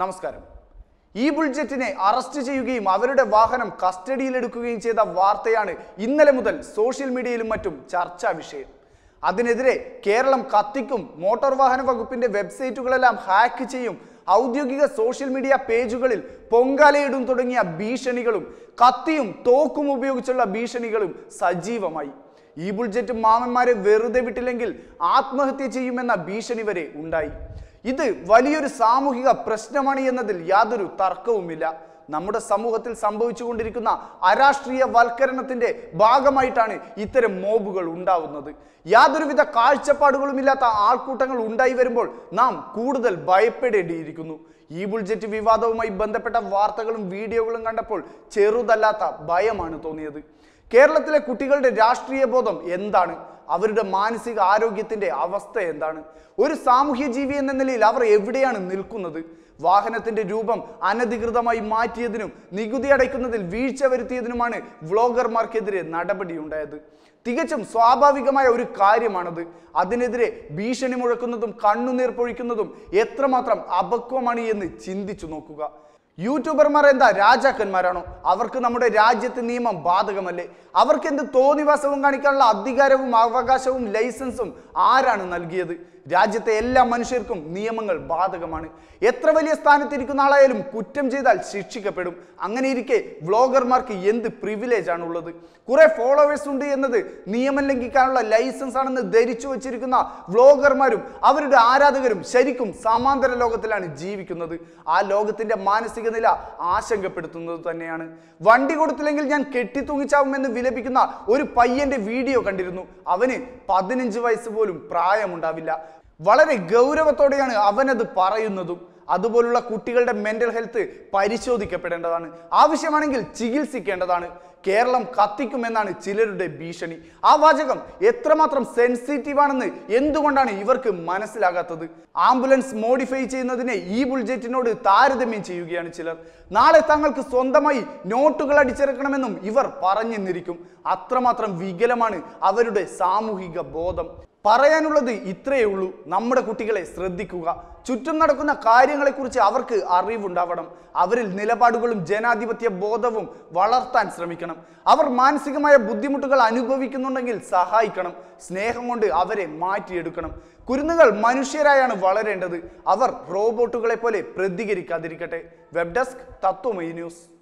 നമസ്കാരം ഈ ബുൾജെറ്റിനെ അറസ്റ്റ് ചെയ്യുകയും അവരുടെ വാഹനം കസ്റ്റഡിയിലെടുക്കുകയും ചെയ്ത വാർത്തയാണ് ഇന്നലെ മുതൽ സോഷ്യൽ മീഡിയയിലും മറ്റും ചർച്ചാ വിഷയം അതിനെതിരെ കേരളം കത്തിക്കും മോട്ടോർ വാഹന വകുപ്പിന്റെ വെബ്സൈറ്റുകളെല്ലാം ഹാക്ക് ചെയ്യും ഔദ്യോഗിക സോഷ്യൽ മീഡിയ പേജുകളിൽ പൊങ്കാലയിടും തുടങ്ങിയ ഭീഷണികളും കത്തിയും തോക്കും ഉപയോഗിച്ചുള്ള ഭീഷണികളും സജീവമായി ഈ ബുൾജെറ്റ് മാമന്മാരെ വെറുതെ വിട്ടില്ലെങ്കിൽ ആത്മഹത്യ ചെയ്യുമെന്ന ഭീഷണി വരെ ഉണ്ടായി ഇത് വലിയൊരു സാമൂഹിക പ്രശ്നമാണ് എന്നതിൽ യാതൊരു തർക്കവുമില്ല നമ്മുടെ സമൂഹത്തിൽ സംഭവിച്ചുകൊണ്ടിരിക്കുന്ന അരാഷ്ട്രീയ വൽക്കരണത്തിന്റെ ഭാഗമായിട്ടാണ് ഇത്തരം മോബുകൾ ഉണ്ടാവുന്നത് യാതൊരുവിധ കാഴ്ചപ്പാടുകളുമില്ലാത്ത ആൾക്കൂട്ടങ്ങൾ ഉണ്ടായി വരുമ്പോൾ നാം കൂടുതൽ ഭയപ്പെടേണ്ടിയിരിക്കുന്നു ഈ ബുൾജെറ്റ് വിവാദവുമായി ബന്ധപ്പെട്ട വാർത്തകളും വീഡിയോകളും കണ്ടപ്പോൾ ചെറുതല്ലാത്ത ഭയമാണ് തോന്നിയത് കേരളത്തിലെ കുട്ടികളുടെ രാഷ്ട്രീയ ബോധം എന്താണ് അവരുടെ മാനസിക ആരോഗ്യത്തിന്റെ അവസ്ഥ എന്താണ് ഒരു സാമൂഹ്യ ജീവി എന്ന നിലയിൽ അവർ എവിടെയാണ് നിൽക്കുന്നത് വാഹനത്തിന്റെ രൂപം അനധികൃതമായി മാറ്റിയതിനും നികുതി അടയ്ക്കുന്നതിൽ വീഴ്ച വരുത്തിയതിനുമാണ് വ്ളോഗർമാർക്കെതിരെ നടപടിയുണ്ടായത് തികച്ചും സ്വാഭാവികമായ ഒരു കാര്യമാണത് അതിനെതിരെ ഭീഷണി മുഴക്കുന്നതും കണ്ണുനീർ പൊഴിക്കുന്നതും എത്രമാത്രം അപക്വമാണ് എന്ന് ചിന്തിച്ചു നോക്കുക യൂട്യൂബർമാർ എന്താ രാജാക്കന്മാരാണോ അവർക്ക് നമ്മുടെ രാജ്യത്തെ നിയമം ബാധകമല്ലേ അവർക്ക് എന്ത് തോന്നിവാസവും കാണിക്കാനുള്ള അധികാരവും അവകാശവും ലൈസൻസും ആരാണ് നൽകിയത് രാജ്യത്തെ എല്ലാ മനുഷ്യർക്കും നിയമങ്ങൾ ബാധകമാണ് എത്ര വലിയ സ്ഥാനത്തിരിക്കുന്ന ആളായാലും കുറ്റം ചെയ്താൽ ശിക്ഷിക്കപ്പെടും അങ്ങനെ ഇരിക്കെ വ്ളോഗർമാർക്ക് എന്ത് പ്രിവിലേജ് ആണ് ഉള്ളത് കുറെ ഫോളോവേഴ്സ് ഉണ്ട് എന്നത് നിയമം ലംഘിക്കാനുള്ള ലൈസൻസ് ആണെന്ന് ധരിച്ചു വച്ചിരിക്കുന്ന വ്ളോഗർമാരും അവരുടെ ആരാധകരും ശരിക്കും സമാന്തര ലോകത്തിലാണ് ജീവിക്കുന്നത് ആ ലോകത്തിന്റെ മാനസിക നില ആശങ്കപ്പെടുത്തുന്നത് തന്നെയാണ് വണ്ടി കൊടുത്തില്ലെങ്കിൽ ഞാൻ കെട്ടിത്തൂങ്ങിച്ചാവുമെന്ന് വിലപിക്കുന്ന ഒരു പയ്യന്റെ വീഡിയോ കണ്ടിരുന്നു അവന് പതിനഞ്ച് വയസ്സ് പോലും പ്രായമുണ്ടാവില്ല വളരെ ഗൗരവത്തോടെയാണ് അവനത് പറയുന്നതും അതുപോലുള്ള കുട്ടികളുടെ മെന്റൽ ഹെൽത്ത് പരിശോധിക്കപ്പെടേണ്ടതാണ് ആവശ്യമാണെങ്കിൽ ചികിത്സിക്കേണ്ടതാണ് കേരളം കത്തിക്കുമെന്നാണ് ചിലരുടെ ഭീഷണി ആ വാചകം എത്രമാത്രം സെൻസിറ്റീവ് ആണെന്ന് എന്തുകൊണ്ടാണ് ഇവർക്ക് മനസ്സിലാകാത്തത് ആംബുലൻസ് മോഡിഫൈ ചെയ്യുന്നതിനെ ഈ ബുൾജെറ്റിനോട് താരതമ്യം ചെയ്യുകയാണ് ചിലർ നാളെ തങ്ങൾക്ക് സ്വന്തമായി നോട്ടുകൾ അടിച്ചിറക്കണമെന്നും ഇവർ പറഞ്ഞെന്നിരിക്കും അത്രമാത്രം വികലമാണ് അവരുടെ സാമൂഹിക ബോധം പറയാനുള്ളത് ഇത്രയേ ഉള്ളൂ നമ്മുടെ കുട്ടികളെ ശ്രദ്ധിക്കുക ചുറ്റും നടക്കുന്ന കാര്യങ്ങളെക്കുറിച്ച് അവർക്ക് അറിവുണ്ടാവണം അവരിൽ നിലപാടുകളും ജനാധിപത്യ ബോധവും വളർത്താൻ ശ്രമിക്കണം അവർ മാനസികമായ ബുദ്ധിമുട്ടുകൾ അനുഭവിക്കുന്നുണ്ടെങ്കിൽ സഹായിക്കണം സ്നേഹം കൊണ്ട് അവരെ മാറ്റിയെടുക്കണം കുരുന്നുകൾ മനുഷ്യരായാണ് വളരേണ്ടത് അവർ റോബോട്ടുകളെ പോലെ പ്രതികരിക്കാതിരിക്കട്ടെ വെബ് ഡെസ്ക് തത്വമൈ ന്യൂസ്